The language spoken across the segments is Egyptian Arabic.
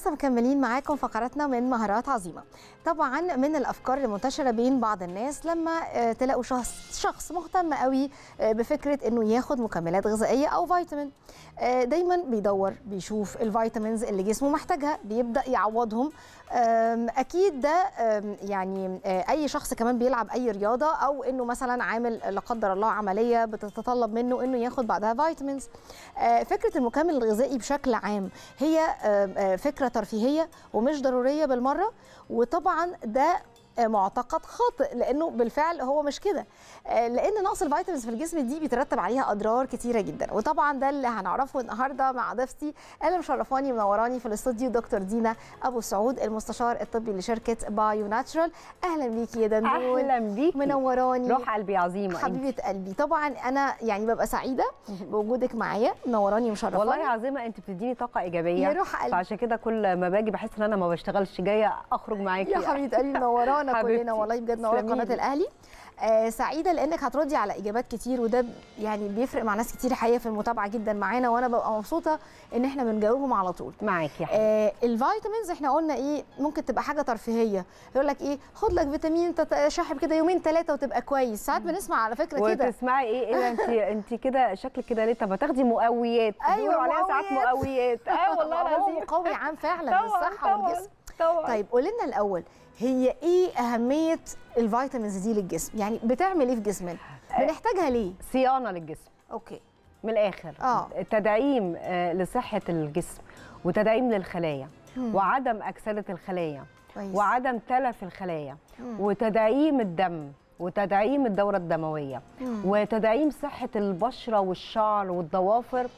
ولسه مكملين معاكم فقراتنا من مهارات عظيمه طبعا من الافكار المنتشره بين بعض الناس لما آه، تلاقوا شخص شخص مهتم قوي آه، بفكره انه ياخد مكملات غذائيه او فيتامين آه، دايما بيدور بيشوف الفيتامينز اللي جسمه محتاجها بيبدا يعوضهم آم، اكيد ده آم، يعني آه، اي شخص كمان بيلعب اي رياضه او انه مثلا عامل لا قدر الله عمليه بتتطلب منه انه ياخد بعدها فيتامينز آه، فكره المكمل الغذائي بشكل عام هي آه، آه، فكره ترفيهيه ومش ضروريه بالمره وطبعا ده آه، معتقد خاطئ لانه بالفعل هو مش كده آه، لان نقص الفيتامينز في الجسم دي بيترتب عليها اضرار كتيره جدا وطبعا ده اللي هنعرفه النهارده مع ضيفتي اللي مشرفاني ومنوراني في الاستوديو دكتور دينا ابو سعود المستشار الطبي لشركه بايو ناتشرال اهلا بيكي يا دندون اهلا بيكي منوراني روح قلبي عظيمه انت. حبيبه قلبي طبعا انا يعني ببقى سعيده بوجودك معايا منوراني ومشرفاني والله عظيمه انت بتديني طاقه ايجابيه يا روح قلبي فعشان كده كل ما باجي بحس ان انا ما بشتغلش جايه اخرج معاكي يا حبيبه قلبي منورانا حبيبتي. كلنا والله بجد منوره تسلميلي. قناه الاهلي آه سعيده لانك هتردي على اجابات كتير وده ب- يعني بيفرق مع ناس كتير حقيقه في المتابعه جدا معانا وانا ببقى مبسوطه ان احنا بنجاوبهم على طول معاكي يا حبيبتي آه الفيتامينز احنا قلنا ايه ممكن تبقى حاجه ترفيهيه يقول لك ايه خد لك فيتامين تت- شاحب كده يومين ثلاثه وتبقى كويس ساعات بنسمع على فكره كده وتسمعي ايه ايه ده انت انت كده شكلك كده ليه طب هتاخدي مقويات أيوة، بيقولوا عليها ساعات مقويات. مقويات اه والله هو العظيم مقوي عام فعلا طبعاً، للصحه طبعاً، والجسم طبعا طيب قولي لنا الاول هي ايه اهميه الفيتامينز دي للجسم يعني بتعمل ايه في جسمنا بنحتاجها ليه صيانه للجسم اوكي من الاخر آه. تدعيم آه، لصحه الجسم وتدعيم للخلايا مم. وعدم اكسده الخلايا كويس وعدم تلف الخلايا مم. وتدعيم الدم وتدعيم الدورة الدموية مم. وتدعيم صحة البشرة والشعر والضوافر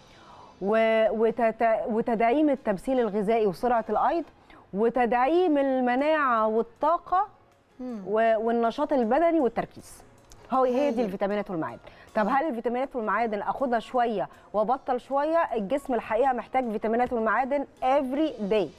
و- وتت- وتدعيم التمثيل الغذائي وسرعة الأيض وتدعيم المناعة والطاقة مم. و- والنشاط البدني والتركيز هو هي هايل. دي الفيتامينات والمعادن طب هل الفيتامينات والمعادن اخدها شويه وابطل شويه الجسم الحقيقه محتاج فيتامينات والمعادن every day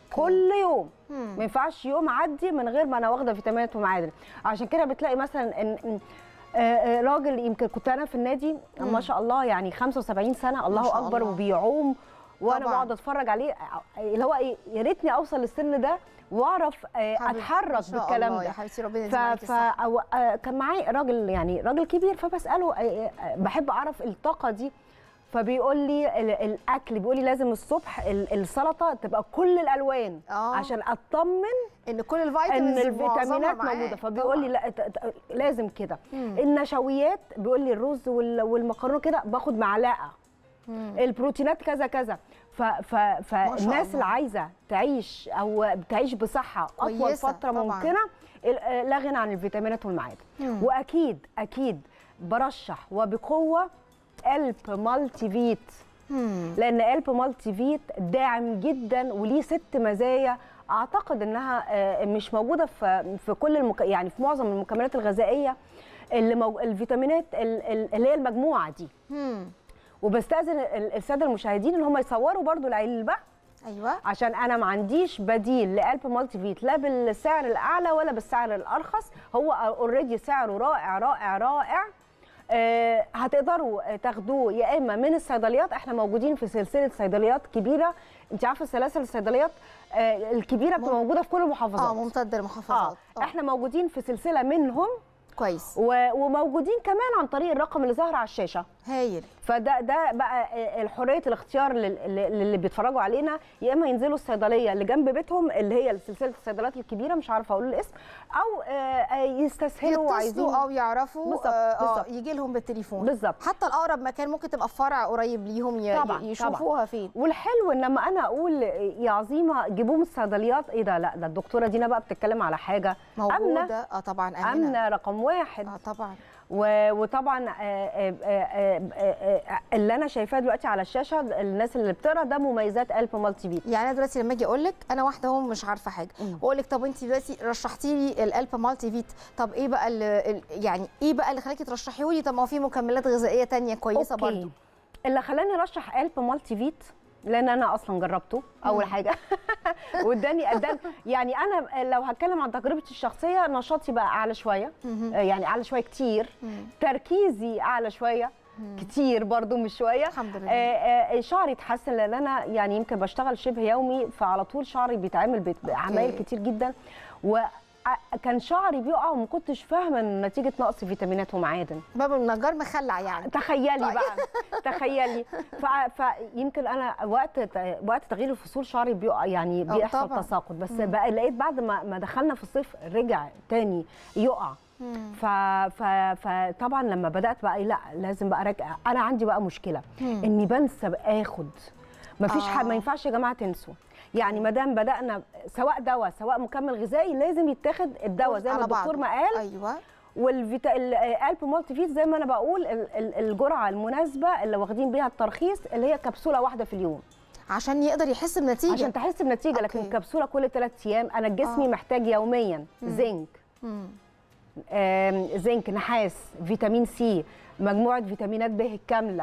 كل يوم مم. ما ينفعش يوم عدي من غير ما انا واخده فيتامينات ومعادن عشان كده بتلاقي مثلا ان إن آه، آه، راجل يمكن كنت انا في النادي مم. ما شاء الله يعني 75 سنه الله شاء اكبر الله. وبيعوم وانا طبعاً. بقعد اتفرج عليه آه، اللي هو ايه يا ريتني اوصل للسن ده واعرف آه، حبيبتي، ما اتحرك شاء بالكلام الله ده يا حبيبتي ربنا ف... يديم عليكي ف... الصحة. أو... آه، كان معايا راجل يعني راجل كبير فبساله آه، آه، بحب اعرف الطاقه دي فبيقول لي ال- الاكل بيقول لي لازم الصبح ال- السلطه تبقى كل الالوان آه. عشان اطمن ان كل ان الفيتامينز معظمها الفيتامينات معاه. موجوده فبيقول لي طبعاً. لا ت- ت- لازم كده مم. النشويات بيقول لي الرز وال- والمكرونه كده باخد معلقه مم. البروتينات كذا كذا ف ف فالناس الله. اللي عايزه تعيش او تعيش بصحه اطول كويسة فتره طبعاً. ممكنه ال- آه، لا غنى عن الفيتامينات والمعادن مم. واكيد اكيد برشح وبقوه الب مالتي فيت مم. لان الب مالتي فيت داعم جدا وليه ست مزايا اعتقد انها آه، مش موجوده في في كل المك... يعني في معظم المكملات الغذائيه اللي مو... الفيتامينات ال- ال- اللي هي المجموعه دي مم. وبستاذن ال- الساده المشاهدين ان هم يصوروا برضو العلبه ايوه عشان انا ما عنديش بديل لقلب مالتي فيت لا بالسعر الاعلى ولا بالسعر الارخص هو اوريدي سعره رائع رائع رائع آه هتقدروا تاخدوه يا اما من الصيدليات احنا موجودين في سلسله صيدليات كبيره انت عارفه سلاسل الصيدليات آه الكبيره بتبقى مم. موجوده في كل المحافظات اه ممتد اه المحافظات آه. احنا موجودين في سلسله منهم كويس و- وموجودين كمان عن طريق الرقم اللي ظاهر على الشاشه هايل فده ده بقى حريه الاختيار لل- لل- للي بيتفرجوا علينا يا اما ينزلوا الصيدليه اللي جنب بيتهم اللي هي سلسله الصيدليات الكبيره مش عارفه اقول الاسم او آه، آه، يستسهلوا عايزين يتصلوا او يعرفوا بالظبط، آه، اه بالظبط. يجي لهم بالتليفون بالظبط حتى الاقرب مكان ممكن تبقى في فرع قريب ليهم ي- طبعاً، يشوفوها فين والحلو ان لما انا اقول يا عظيمه جيبوه من الصيدليات ايه ده لا ده الدكتوره دينا بقى بتتكلم على حاجه موجوده اه طبعا امنه امنه رقم واحد اه طبعا و- وطبعا آه، آه، آه، آه، آه، اللي انا شايفاه دلوقتي على الشاشه الناس اللي بتقرا ده مميزات قلب مالتي فيت يعني انا دلوقتي لما اجي اقول لك انا واحده اهو مش عارفه حاجه مم. واقول لك طب انت دلوقتي رشحتي لي الالب مالتي فيت طب ايه بقى اللي ال- يعني ايه بقى اللي خلاكي ترشحيه لي طب ما هو في مكملات غذائيه تانية كويسه أوكي. برضو اللي خلاني ارشح قلب مالتي فيت لان انا اصلا جربته اول مم. حاجه واداني اداني يعني انا لو هتكلم عن تجربتي الشخصيه نشاطي بقى اعلى شويه مهم. آه، يعني اعلى شويه كتير مم. تركيزي اعلى شويه كتير برضو مش شويه الحمد لله. آه، آه، شعري اتحسن لان انا يعني يمكن بشتغل شبه يومي فعلى طول شعري بيتعمل بت- بعمايل أوكي. كتير جدا وكان شعري بيقع وما كنتش فاهمه إن نتيجه نقص فيتامينات ومعادن باب النجار مخلع يعني تخيلي طيب. بقى تخيلي ف- فيمكن انا وقت وقت تغيير الفصول شعري بيقع يعني أه بيحصل طبعاً. تساقط بس بقى لقيت بعد ما ما دخلنا في الصيف رجع تاني يقع ف... ف... فطبعا لما بدات بقى لا لازم بقى راجع انا عندي بقى مشكله اني بنسى بقى اخد ما فيش آه. حد ما ينفعش يا جماعه تنسوا يعني ما دام بدانا سواء دواء سواء مكمل غذائي لازم يتاخد الدواء زي ما على الدكتور بعضه. ما قال ايوه والفيتا الالب مالتي فيت زي ما انا بقول ال- ال- الجرعه المناسبه اللي واخدين بيها الترخيص اللي هي كبسوله واحده في اليوم عشان يقدر يحس بنتيجه عشان تحس بنتيجه لكن أوكي. كبسوله كل ثلاث ايام انا جسمي آه. محتاج يوميا زنك مم. آم، زنك نحاس فيتامين سي مجموعه فيتامينات ب الكامله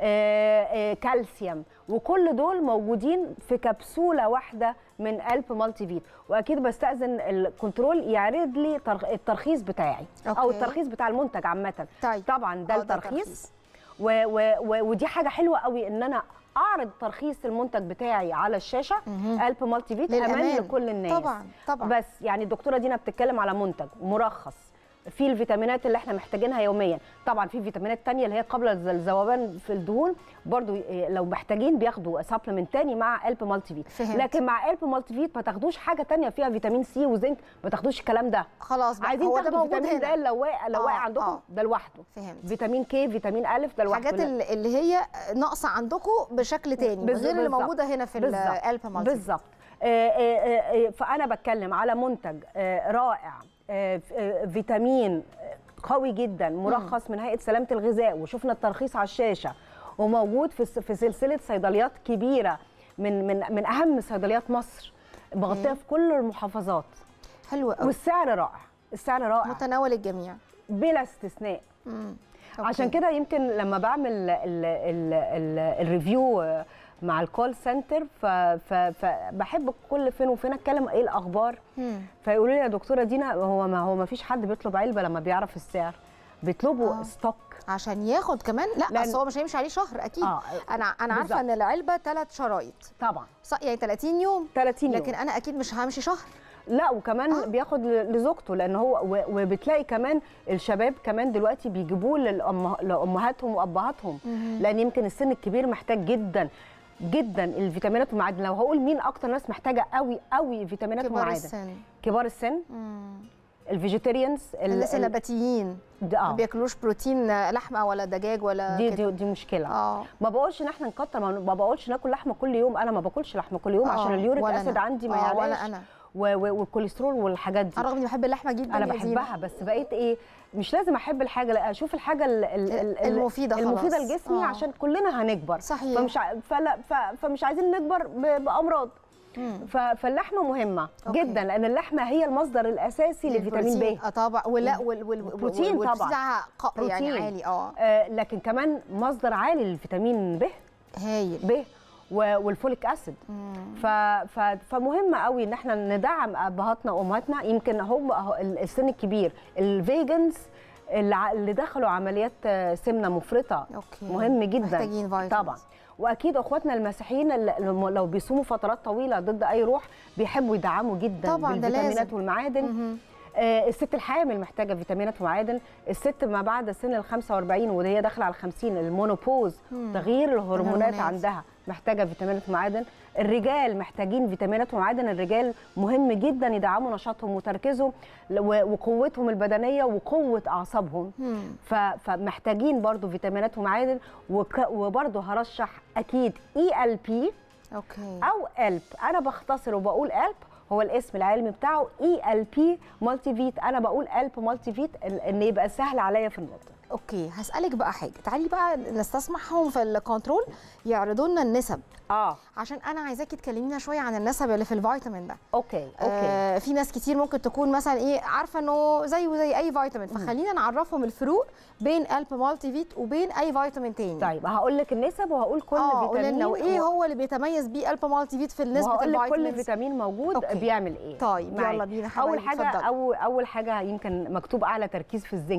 آه، آه، كالسيوم وكل دول موجودين في كبسوله واحده من الب مالتي فيت واكيد بستاذن الكنترول يعرض لي ترخ- الترخيص بتاعي او أوكي. الترخيص بتاع المنتج عامه طيب. طبعا ده آه، الترخيص و و و ودي حاجه حلوه قوي ان انا اعرض ترخيص المنتج بتاعي على الشاشه الب مالتي فيت امان للأمان. لكل الناس طبعاً، طبعاً. بس يعني الدكتوره دينا بتتكلم على منتج مرخص فيه الفيتامينات اللي احنا محتاجينها يوميا طبعا في فيتامينات تانية اللي هي قبل الز- الذوبان في الدهون برضو إيه، لو محتاجين بياخدوا سبلمنت تاني مع الب مالتي فيت فهمت. لكن مع الب مالتي فيت ما تاخدوش حاجه تانية فيها فيتامين سي وزنك ما تاخدوش الكلام ده خلاص بقى عايزين هو ده تاخدوا موجود فيتامين د هنا لو واقع لو آه، واقع عندكم آه. ده لوحده فهمت. فيتامين كي فيتامين الف ده لوحده الحاجات لا. اللي اللي هي ناقصه عندكم بشكل تاني بالظبط. غير اللي موجوده هنا في بالظبط. الالب مالتي بالظبط آه، آه، آه، فانا بتكلم على منتج آه، رائع آه، ف- آه، فيتامين آه، قوي جدا مرخص من هيئه سلامه الغذاء وشفنا الترخيص على الشاشه وموجود في الس- في سلسله صيدليات كبيره من من من اهم صيدليات مصر مغطيه في كل المحافظات حلو قوي والسعر رائع السعر رائع متناول الجميع بلا استثناء مم. عشان أوكي. كده يمكن لما بعمل ال ال ال ال الريفيو مع الكول سنتر ف- ف- فبحب كل فين وفين اتكلم ايه الاخبار مم. فيقولوا لي يا دكتوره دينا هو ما هو ما فيش حد بيطلب علبه لما بيعرف السعر بيطلبوا آه. ستوك عشان ياخد كمان لا لأن- اصل هو مش هيمشي عليه شهر اكيد آه، انا انا عارفه بالظبط. ان العلبه ثلاث شرايط طبعا صح يعني 30 يوم 30 يوم لكن انا اكيد مش همشي شهر لا وكمان آه. آه. بياخد ل- لزوجته لان هو و- وبتلاقي كمان الشباب كمان دلوقتي بيجيبوه للأمه- لامهاتهم وابهاتهم لان يمكن السن الكبير محتاج جدا جدا الفيتامينات والمعادن لو هقول مين اكتر ناس محتاجه قوي قوي فيتامينات كبار ومعادن السن كبار السن مم. الفيجيتيريانز ال- الناس ال- النباتيين ده- ما اه بياكلوش بروتين لحمه ولا دجاج ولا دي كده. دي, دي مشكله اه ما بقولش ان احنا نكتر ما ما بقولش ناكل لحمه كل يوم انا ما باكلش لحمه كل يوم آه، عشان اليوريك ولا اسيد أنا. عندي ما آه، يعلاش ولا أنا. و- و- والكوليسترول والحاجات دي على الرغم اني بحب اللحمه جدا انا يا دينا. بحبها بس بقيت ايه مش لازم احب الحاجه لا اشوف الحاجه ال ال ال ال- المفيدة المفيده خلاص. لجسمي آه. عشان كلنا هنكبر صحيح. فمش ع- فلا ف- فمش عايزين نكبر ب- بامراض مم. ف- فاللحمه مهمه أوكي. جدا لان اللحمه هي المصدر الاساسي لفيتامين ب اه طبعا ولا وال وال وال- بروتين والبروتين طبعاً. بتاعها ق- يعني بروتين. عالي اه آه لكن كمان مصدر عالي للفيتامين ب هايل ب و- والفوليك اسيد ف... ف... فمهم قوي ان احنا ندعم ابهاتنا وامهاتنا يمكن هم أهو ال- السن الكبير الفيجنز اللي ع- اللي دخلوا عمليات آه، سمنه مفرطه أوكي. مهم جدا محتاجين فيتامينز. طبعا واكيد اخواتنا المسيحيين اللي لما- لو بيصوموا فترات طويله ضد اي روح بيحبوا يدعموا جدا طبعاً، ده بالفيتامينات لازم. والمعادن آه، الست الحامل محتاجه فيتامينات ومعادن الست ما بعد سن ال 45 وهي داخله على 50 المونوبوز تغيير الهرمونات الهرمونات. عندها محتاجه فيتامينات ومعادن الرجال محتاجين فيتامينات ومعادن الرجال مهم جدا يدعموا نشاطهم وتركيزهم و- وقوتهم البدنيه وقوه اعصابهم ف- فمحتاجين برضو فيتامينات ومعادن وك- وبرضو هرشح اكيد اي ال بي اوكي او الب انا بختصر وبقول الب هو الاسم العلمي بتاعه اي ال بي مالتي فيت انا بقول الب مالتي فيت ان إن يبقى سهل عليا في النطق اوكي هسالك بقى حاجه تعالي بقى نستسمحهم في الكنترول يعرضوا لنا النسب اه عشان انا عايزاكي تكلمينا شويه عن النسب اللي في الفيتامين ده اوكي اوكي آه في ناس كتير ممكن تكون مثلا ايه عارفه انه زيه زي اي فيتامين فخلينا نعرفهم الفروق بين الب مالتي فيت وبين اي فيتامين تاني طيب هقول لك النسب وهقول كل اه قولي فيتامين لنا وايه و- هو اللي بيتميز بيه الب مالتي فيت في نسبه وهقول لك كل الفيتامينز فيتامين موجود أوكي. بيعمل ايه طيب، معايا. يلا بينا اول حبايبي، حاجه اتفضلي. أول, اول حاجه يمكن مكتوب اعلى تركيز في الزنك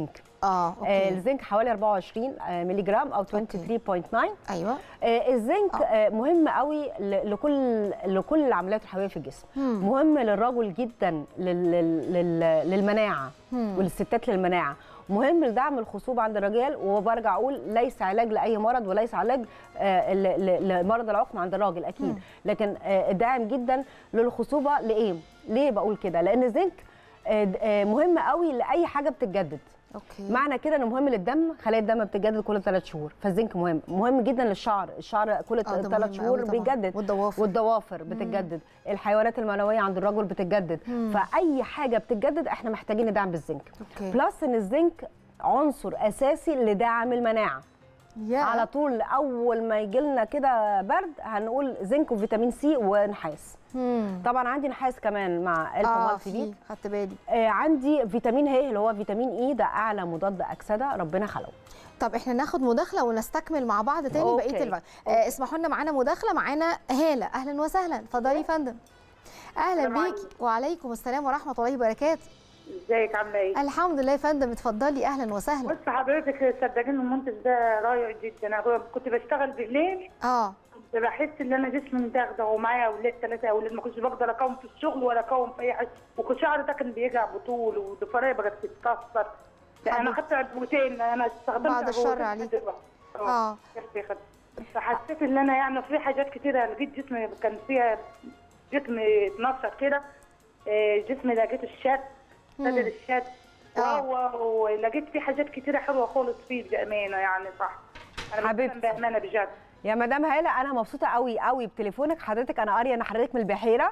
اه آه، اوكي الزنك حوالي 24 آه، مللي جرام او 23.9 ايوه آه، الزنك آه. آه، مهم قوي ل- لكل لكل العمليات الحيويه في الجسم مم. مهم للرجل جدا لل- لل- لل- للمناعه مم. وللستات للمناعه مهم لدعم الخصوبه عند الرجال وبرجع اقول ليس علاج لاي مرض وليس علاج آه، ل- ل- لمرض العقم عند الراجل اكيد مم. لكن آه، داعم جدا للخصوبه لايه ليه بقول كده لان الزنك آه، د- آه، مهم قوي لاي حاجه بتتجدد اوكي معنى كده انه مهم للدم خلايا الدم بتتجدد كل ثلاث شهور فالزنك مهم مهم جدا للشعر الشعر كل آه، ده ثلاث مهم شهور أوي طبعاً. بيتجدد والضوافر. والضوافر بتتجدد الحيوانات المنويه عند الرجل بتتجدد فاي حاجه بتتجدد احنا محتاجين ندعم بالزنك اوكي بلس ان الزنك عنصر اساسي لدعم المناعه يا على طول اول ما يجي لنا كده برد هنقول زنك وفيتامين سي ونحاس مم. طبعا عندي نحاس كمان مع الفا اه مالتي بي في خدت بالي آه عندي فيتامين ه اللي هو فيتامين اي ده اعلى مضاد اكسده ربنا خلقه طب احنا ناخد مداخله ونستكمل مع بعض تاني أوكي. بقيه الوقت آه اسمحوا لنا معانا مداخله معانا هاله اهلا وسهلا اتفضلي يا فندم اهلا السلام بيكي وعليكم السلام ورحمه الله وبركاته ازيك عامله ايه؟ الحمد لله يا فندم اتفضلي اهلا وسهلا بص حضرتك صدقيني المنتج ده رائع جدا انا كنت بشتغل بالليل اه كنت بحس ان انا جسمي مدغدغ ومعايا اولاد ثلاثه اولاد ما كنتش بقدر اقاوم في الشغل ولا اقاوم في اي حاجه وشعري ده كان بيقع بطول وضفري بقت تتكسر لا انا حبيبتي. خدت عبوتين انا استخدمت بعد الشر عبوتين عليك. دلوقتي. اه يا أختي خدت. فحسيت ان انا يعني في حاجات كتيره لقيت جسمي كان فيها جسمي اتنشط كده آه، جسمي لقيت الشد صدر الشد آه. و- ولقيت فيه حاجات كتيره حلوه خالص فيه بامانه يعني صح انا حبيبتي. بتكلم بامانه بجد يا مدام هاله انا مبسوطه قوي قوي بتليفونك حضرتك انا قاريه ان حضرتك من البحيره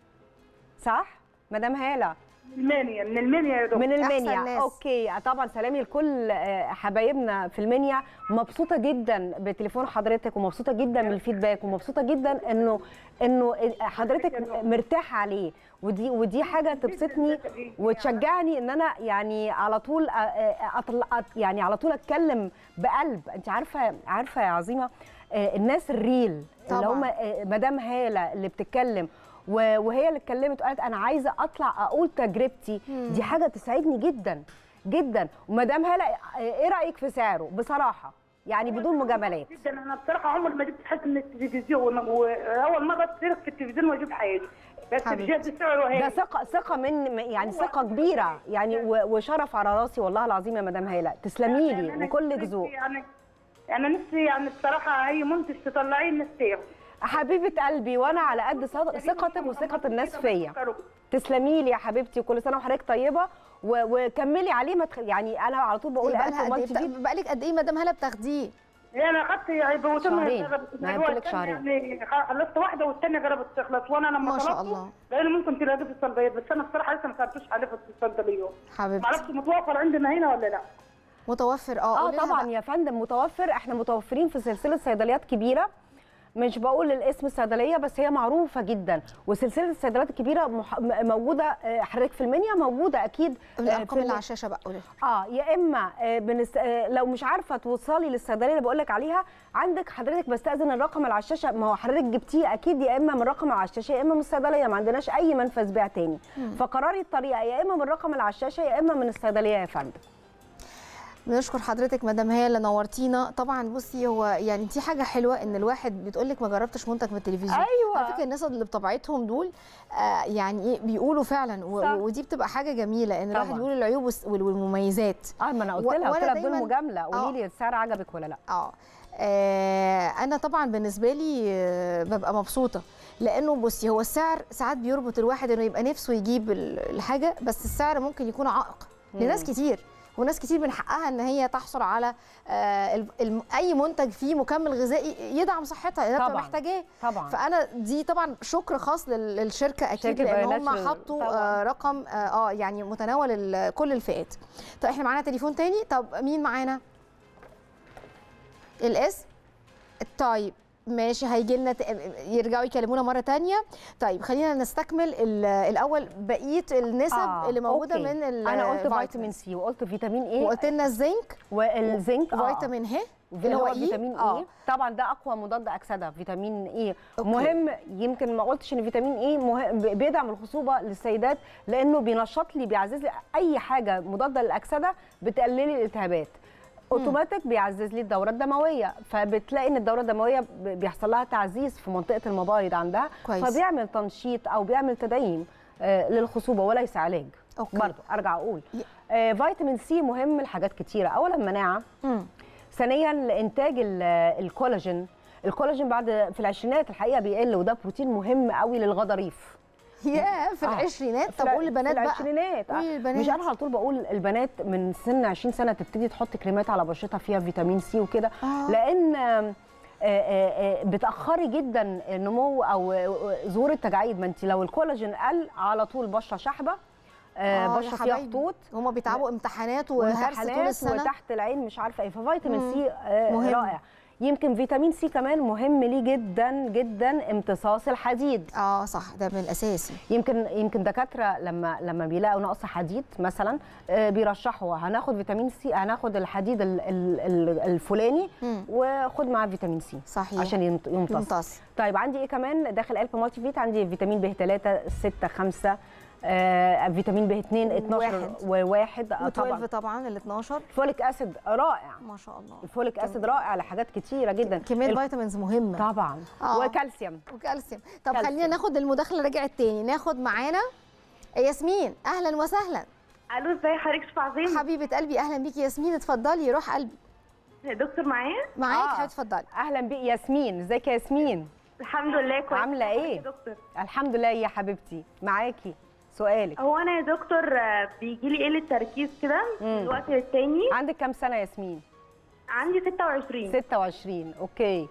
صح مدام هاله من المنيا من المنيا يا دكتور من أحسن المنيا ناس. اوكي طبعا سلامي لكل آه، حبايبنا في المنيا مبسوطه جدا بتليفون حضرتك ومبسوطه جدا من الفيدباك ومبسوطه جدا انه انه حضرتك مرتاحه عليه ودي ودي حاجه تبسطني وتشجعني ان انا يعني على طول آه، آه، أطلع أط- يعني على طول اتكلم بقلب انت عارفه عارفه يا عظيمه آه، الناس الريل اللي طبعاً. هم آه، مدام هاله اللي بتتكلم و- وهي اللي اتكلمت وقالت انا عايزه اطلع اقول تجربتي دي حاجه تسعدني جدا جدا ومدام هاله آه، ايه رايك في سعره بصراحه يعني بدون مجاملات جدا انا بصراحه عمري ما جبت حاجه من التلفزيون واول مره اشترك في التلفزيون واجيب حاجه بس حبيبتي. بجد سعره ده هاي ثقه ثقه من يعني ثقه كبيره يعني و- وشرف على راسي والله العظيم يا مدام هاله تسلمي لي وكلك ذوق يعني انا نفسي يعني بصراحه اي منتج تطلعيه الناس تاخده حبيبه قلبي وانا على قد ثق- ثقتك وثقه الناس فيا تسلمي لي يا حبيبتي وكل سنه وحضرتك طيبه و- وكملي عليه ما تخ... يعني انا على طول بقول بقالها ألف قد مالتي ايه فيه بقالك قد ايه مدام هاله بتاخديه انا اخدت عبوتين شهرين. ما قلت لك شهرين. يعني خلصت واحده والثانيه قربت تخلص وانا لما ما شاء طلبته الله. لانه ممكن تلاقيه في الصيدليات بس انا بصراحه لسه ما سالتوش عليه في الصيدليات حبيبتي معرفش متوفر عندنا هنا ولا لا متوفر اه اه قولي لها طبعا بقى. يا فندم متوفر احنا متوفرين في سلسله صيدليات كبيره مش بقول الاسم الصيدليه بس هي معروفه جدا وسلسله الصيدليات الكبيره مح... م- موجوده آه، حضرتك في المنيا موجوده اكيد آه، الارقام في اللي الم- على الشاشه بقى قولي اه يا اما آه، بنس... آه، لو مش عارفه توصلي للصيدليه اللي بقول لك عليها عندك حضرتك بستاذن الرقم اللي على الشاشه ما هو حضرتك جبتيه اكيد يا اما من الرقم اللي على الشاشه يا اما من الصيدليه ما عندناش اي منفذ بيع تاني فقراري الطريقه يا اما من الرقم اللي على الشاشه يا اما من الصيدليه يا فندم بنشكر حضرتك مدام هاله نورتينا طبعا بصي هو يعني دي حاجه حلوه ان الواحد بتقول لك ما جربتش منتج من التلفزيون أيوة. على فكره الناس اللي بطبيعتهم دول آه يعني ايه بيقولوا فعلا و- صح. ودي بتبقى حاجه جميله ان الواحد طبعاً. يقول العيوب والس- وال- والمميزات اه ما انا قلت و- لها قلت وأنا لها بدون دايماً- مجامله آه. قولي لي السعر عجبك ولا لا اه آه، انا طبعا بالنسبه لي آه، ببقى مبسوطه لانه بصي هو السعر ساعات بيربط الواحد انه يبقى نفسه يجيب ال- الحاجه بس السعر ممكن يكون عائق لناس كتير وناس كتير من حقها ان هي تحصل على آه، ال- الم- اي منتج فيه مكمل غذائي يدعم صحتها اللي هي بتبقى طبعاً. محتاجاه طبعا فانا دي طبعا شكر خاص لل- للشركه اكيد شركة لان هم Bionatural حطوا طبعاً. آه، رقم اه آه، يعني متناول ال- كل الفئات طب احنا معانا تليفون تاني طب مين معانا الاسم طيب ماشي هيجي لنا يرجعوا يكلمونا مره تانية طيب خلينا نستكمل ال- الاول بقيه النسب آه، اللي موجوده أوكي. من ال- انا قلت vitamins. فيتامين سي وقلت فيتامين ايه وقلت لنا الزنك والزنك آه. فيتامين ه اللي هو فيتامين آه. اي طبعا ده اقوى مضاد اكسده فيتامين اي أوكي. مهم يمكن ما قلتش ان فيتامين اي مهم بيدعم الخصوبه للسيدات لانه بينشط لي بيعزز لي اي حاجه مضاده للاكسده بتقلل لي الالتهابات اوتوماتيك بيعزز لي الدوره الدمويه فبتلاقي ان الدوره الدمويه ب- بيحصل لها تعزيز في منطقه المبايض عندها كويس. فبيعمل تنشيط او بيعمل تدعيم آه، للخصوبه وليس علاج أوكي. برضه ارجع اقول ي- آه، فيتامين سي مهم لحاجات كتيره اولا مناعه مم. ثانيا لانتاج ال- الكولاجين الكولاجين بعد في العشرينات الحقيقه بيقل وده بروتين مهم قوي للغضاريف يا في آه. العشرينات في طب الع- قول البنات في بقى العشرينات قولي آه. للبنات. مش انا على طول بقول البنات من سن 20 سنه تبتدي تحط كريمات على بشرتها فيها فيتامين سي وكده آه. لان آم، آه، آه، آه، بتاخري جدا نمو او آه، ظهور التجاعيد ما انت لو الكولاجين قل على طول بشره شحبه آه، آه، يا بشره فيها حبايبي. خطوط هما بيتعبوا امتحانات وهرس طول وامتحانات السنه وتحت العين مش عارفه ايه ففيتامين مم. سي آه، مهم. رائع يمكن فيتامين سي كمان مهم ليه جدا جدا امتصاص الحديد اه صح ده من الاساسي يمكن يمكن دكاتره لما لما بيلاقوا نقص حديد مثلا آه، بيرشحوا هناخد فيتامين سي هناخد الحديد ال- ال- ال- الفلاني مم. وخد معاه فيتامين سي صحيح عشان يمت- يمتص ممتاز طيب عندي ايه كمان داخل قلب مالتي فيت عندي فيتامين ب 3 6 5 آه فيتامين ب 2 12 وواحد آه، و12 طبعا طبعا ال 12 الفوليك اسيد رائع ما شاء الله الفوليك اسيد رائع لحاجات كتيره جدا كميه ال- فيتامينز مهمه طبعا آه. وكالسيوم وكالسيوم طب كالسيوم. خلينا ناخد المداخله رجعت تاني ناخد معانا ياسمين اهلا وسهلا الو ازي حضرتك شوف عظيم حبيبه قلبي اهلا بيكي ياسمين اتفضلي روح قلبي دكتور معايا معاك آه. حبيبتي اتفضلي اهلا بيك ياسمين ازيك يا ياسمين الحمد لله كويس عاملة إيه؟ يا دكتور الحمد لله يا حبيبتي معاكي سؤالك هو انا يا دكتور آه، بيجي لي قله تركيز كده من وقت للتاني عندك كام سنه يا ياسمين عندي 26 26 اوكي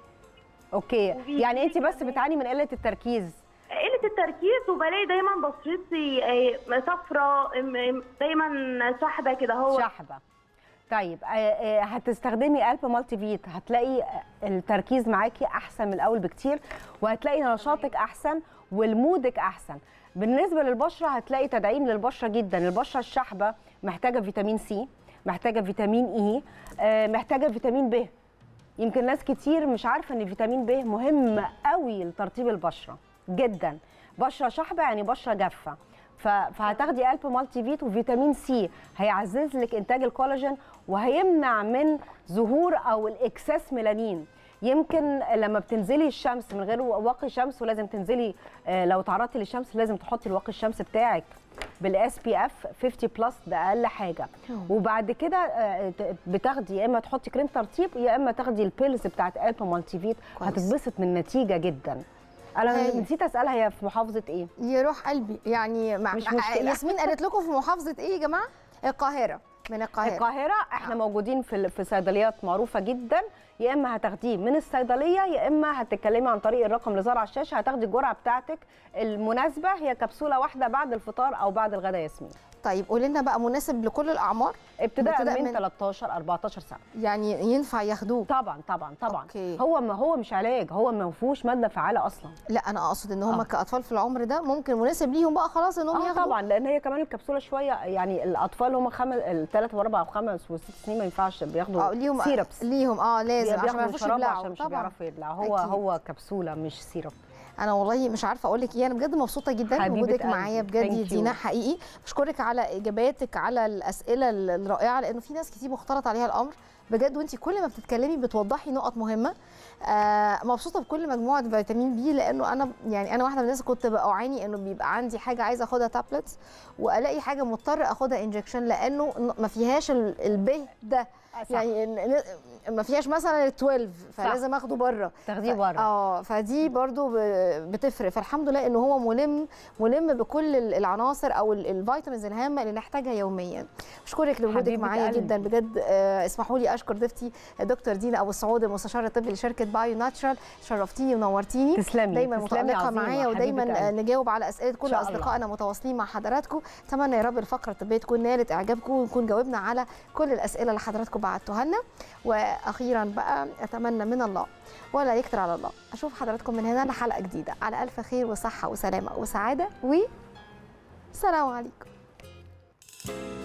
اوكي وبيجي يعني انت لي بس كمان- بتعاني من قله التركيز قله التركيز وبلاقي دايما بشرتي آه، صفرة م- دايما شحبه كده هو شحبه طيب آه، آه، هتستخدمي قلب مالتي فيت هتلاقي التركيز معاكي احسن من الاول بكتير وهتلاقي نشاطك احسن والمودك احسن بالنسبه للبشره هتلاقي تدعيم للبشره جدا البشره الشحبه محتاجه فيتامين سي محتاجه فيتامين اي آه، محتاجه فيتامين ب يمكن ناس كتير مش عارفه ان فيتامين ب مهم قوي لترطيب البشره جدا بشره شحبه يعني بشره جافه ف- فهتاخدي قلب مالتي فيت وفيتامين سي هيعزز لك انتاج الكولاجين وهيمنع من ظهور او الاكساس ميلانين يمكن لما بتنزلي الشمس من غير واقي شمس ولازم تنزلي آه، لو تعرضتي للشمس لازم تحطي الواقي الشمس بتاعك بالاس بي اف 50 بلس ده اقل حاجه وبعد كده آه، ت- بتاخدي يا اما تحطي كريم ترطيب يا اما تاخدي البيلز بتاعت الب مالتي فيت كويس. هتتبسط من النتيجه جدا انا هايل. نسيت اسالها هي في محافظه ايه يروح قلبي يعني مع مش مع- مشكلة. ياسمين قالت لكم في محافظه ايه يا جماعه القاهره من القاهره القاهره احنا موجودين في ال- في صيدليات معروفه جدا يا اما هتاخديه من الصيدليه يا اما هتتكلمي عن طريق الرقم اللي ظهر على الشاشه هتاخدي الجرعه بتاعتك المناسبه هي كبسوله واحده بعد الفطار او بعد الغداء ياسمين طيب قولي لنا بقى مناسب لكل الاعمار ابتداء ابتداء من, من- 13 14 سنه يعني ينفع ياخدوه طبعا طبعا طبعا أوكي. هو ما هو مش علاج هو ما فيهوش ماده فعاله اصلا لا انا اقصد ان هم آه. كاطفال في العمر ده ممكن مناسب ليهم بقى خلاص انهم اه ياخدوا طبعا لان هي كمان الكبسوله شويه يعني الاطفال هم خمس الثلاث واربع وخمس وست سنين ما ينفعش بياخدوا اه ليهم سيربس ليهم اه لازم عشان ما بياخدوا يعرفوش شراب يبلعوا عشان مش طبعا بيعرفوا يبلعوا هو أكيد. هو كبسوله مش سيرب انا والله مش عارفه اقول لك ايه انا بجد مبسوطه جدا حبيبة بوجودك قلبي. معايا بجد يا Thank you. دينا حقيقي بشكرك على اجاباتك على الاسئله الرائعه لانه في ناس كتير مختلط عليها الامر بجد وانت كل ما بتتكلمي بتوضحي نقط مهمه آه مبسوطه بكل مجموعه فيتامين بي لانه انا يعني انا واحده من الناس كنت بعاني انه بيبقى عندي حاجه عايزه اخدها تابلتس والاقي حاجه مضطر اخدها انجكشن لانه ما فيهاش ال- الب ده صح. يعني ن- ما فيهاش مثلا ال 12 فلازم اخده بره تاخديه ف- بره. اه فدي برضو ب- بتفرق فالحمد لله ان هو ملم ملم بكل ال- العناصر او ال- الفيتامينز الهامه اللي نحتاجها يوميا بشكرك لوجودك حبيبة معايا قلبي. جدا بجد آه، اسمحوا لي اشكر ضيفتي دكتور دينا ابو السعود المستشار الطبي لشركه بايو ناتشرال شرفتيني ونورتيني تسلمي دايما تسلمي متالقه عظيمة، معايا حبيبة ودايما آه، قلبي. نجاوب على اسئله كل شاء الله. اصدقائنا متواصلين مع حضراتكم اتمنى يا رب الفقره الطبيه تكون نالت اعجابكم ونكون جاوبنا على كل الاسئله اللي حضراتكم بعتوها لنا واخيرا بقى اتمنى من الله ولا يكتر على الله اشوف حضراتكم من هنا لحلقه جديده على الف خير وصحه وسلامه وسعاده و سلام عليكم